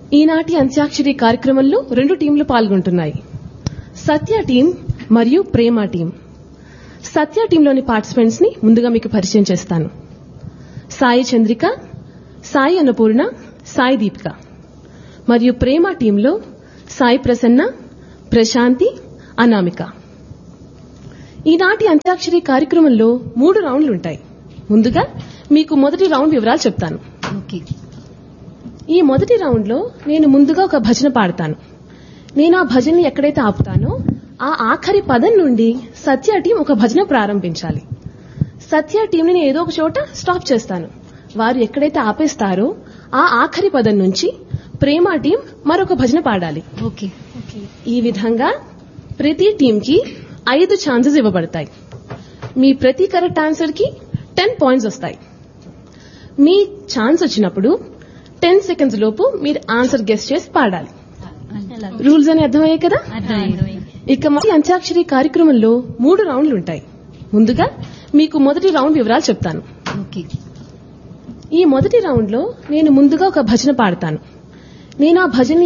ఈనాటి అంత్యాక్షరి కార్యక్రమంలో రెండు టీంలు పాల్గొంటున్నాయి సత్య టీం మరియు ప్రేమ టీం సత్య టీంలోని పార్టిసిపెంట్స్ ని ముందుగా మీకు పరిచయం చేస్తాను సాయి చంద్రిక సాయి అన్నపూర్ణ సాయి దీపిక మరియు ప్రేమ టీంలో సాయి ప్రసన్న ప్రశాంతి అనామిక ఈనాటి అంత్యాక్షరి కార్యక్రమంలో మూడు రౌండ్లు ఉంటాయి ముందుగా మీకు మొదటి రౌండ్ వివరాలు చెప్తాను ఓకే ఈ మొదటి రౌండ్ లో నేను ముందుగా ఒక భజన పాడతాను నేను ఆ భజనని ఎక్కడైతే ఆపుతానో ఆ ఆఖరి పదం నుండి సత్య టీం ఒక భజన ప్రారంభించాలి సత్య టీం ని ఏదో ఒక చోట స్టాప్ చేస్తాను వారు ఎక్కడైతే ఆపేస్తారో ఆ ఆఖరి పదం నుంచి ప్రేమ టీం మరొక భజన పాడాలి ఓకే ఈ విధంగా ప్రతి టీం కి ఐదు ఛాన్సెస్ ఇవ్వబడతాయి మీ ప్రతి కరెక్ట్ ఆన్సర్ కి టెన్ పాయింట్స్ వస్తాయి మీ ఛాన్స్ వచ్చినప్పుడు టెన్ సెకండ్స్ లోపు మీరు ఆన్సర్ గెస్ట్ చేసి పాడాలి రూల్స్ అని అర్థమయ్యాయి కదా ఇక మరి అంత్యాక్షరి కార్యక్రమంలో మూడు రౌండ్లు ఉంటాయి ముందుగా మీకు మొదటి రౌండ్ వివరాలు చెప్తాను ఓకే ఈ మొదటి రౌండ్ లో నేను ముందుగా ఒక భజన పాడతాను నేను ఆ భజన